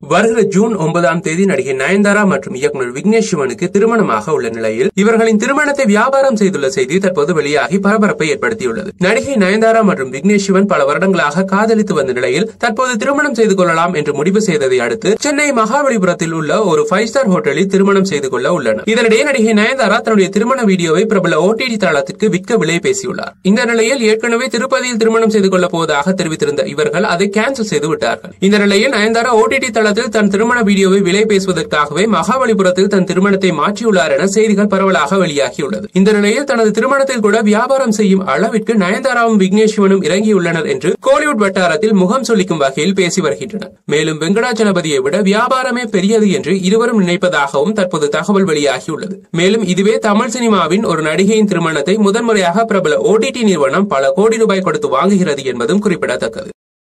வருகிற ஜூன் ஒன்பதாம் தேதி நடிகை நயன்தாரா மற்றும் இயக்குனர் விக்னேஷ் சிவனுக்கு திருமணமாக உள்ள நிலையில் இவர்களின் திருமணத்தை வியாபாரம் செய்துள்ள செய்தி தற்போது வெளியாகி பரபரப்பை ஏற்படுத்தியுள்ளது நடிகை நயன்தாரா மற்றும் விக்னேஷ் சிவன் பல வருடங்களாக காதலித்து வந்த நிலையில் தற்போது திருமணம் செய்து கொள்ளலாம் என்று முடிவு செய்ததை அடுத்து சென்னை மகாபலிபுரத்தில் உள்ள ஒரு ஃபைவ் ஸ்டார் ஹோட்டலில் திருமணம் செய்து கொள்ள உள்ளனர் இதனிடையே நடிகை நயன்தாரா தன்னுடைய திருமண வீடியோவை பிரபல ஓடிடி தளத்திற்கு விற்க விலை பேசியுள்ளார் இந்த நிலையில் ஏற்கனவே திருப்பதியில் திருமணம் செய்து கொள்ளப் போவதாக தெரிவித்திருந்த இவர்கள் அதை கேன்சல் செய்து விட்டார்கள் இந்த நிலையில் நயன்தாரா ஓடிடி தளத்தில் தன் திருமண வீடியோவை விலை பேசுவதற்காகவே மகாபலிபுரத்தில் தன் திருமணத்தை மாற்றியுள்ளார் என செய்திகள் பரவலாக வெளியாகியுள்ளது இந்த நிலையில் தனது திருமணத்தில் கூட வியாபாரம் செய்யும் அளவிற்கு நயன்தாராவும் விக்னேஷ் சிவனும் இறங்கியுள்ளனர் என்று கோலிவுட் வட்டாரத்தில் முகம் சொல்லிக்கும் வகையில் பேசி வருகின்றனர் மேலும் வெங்கடாச்சலபதியை விட வியாபாரமே பெரியது என்று இருவரும் நினைப்பதாகவும் தற்போது தகவல் வெளியாகியுள்ளது மேலும் இதுவே தமிழ் சினிமாவின் ஒரு நடிகையின் திருமணத்தை முதன்முறையாக பிரபல ஓடிடி நிறுவனம் பல கோடி ரூபாய் கொடுத்து வாங்குகிறது என்பதும் குறிப்பிடத்தக்கது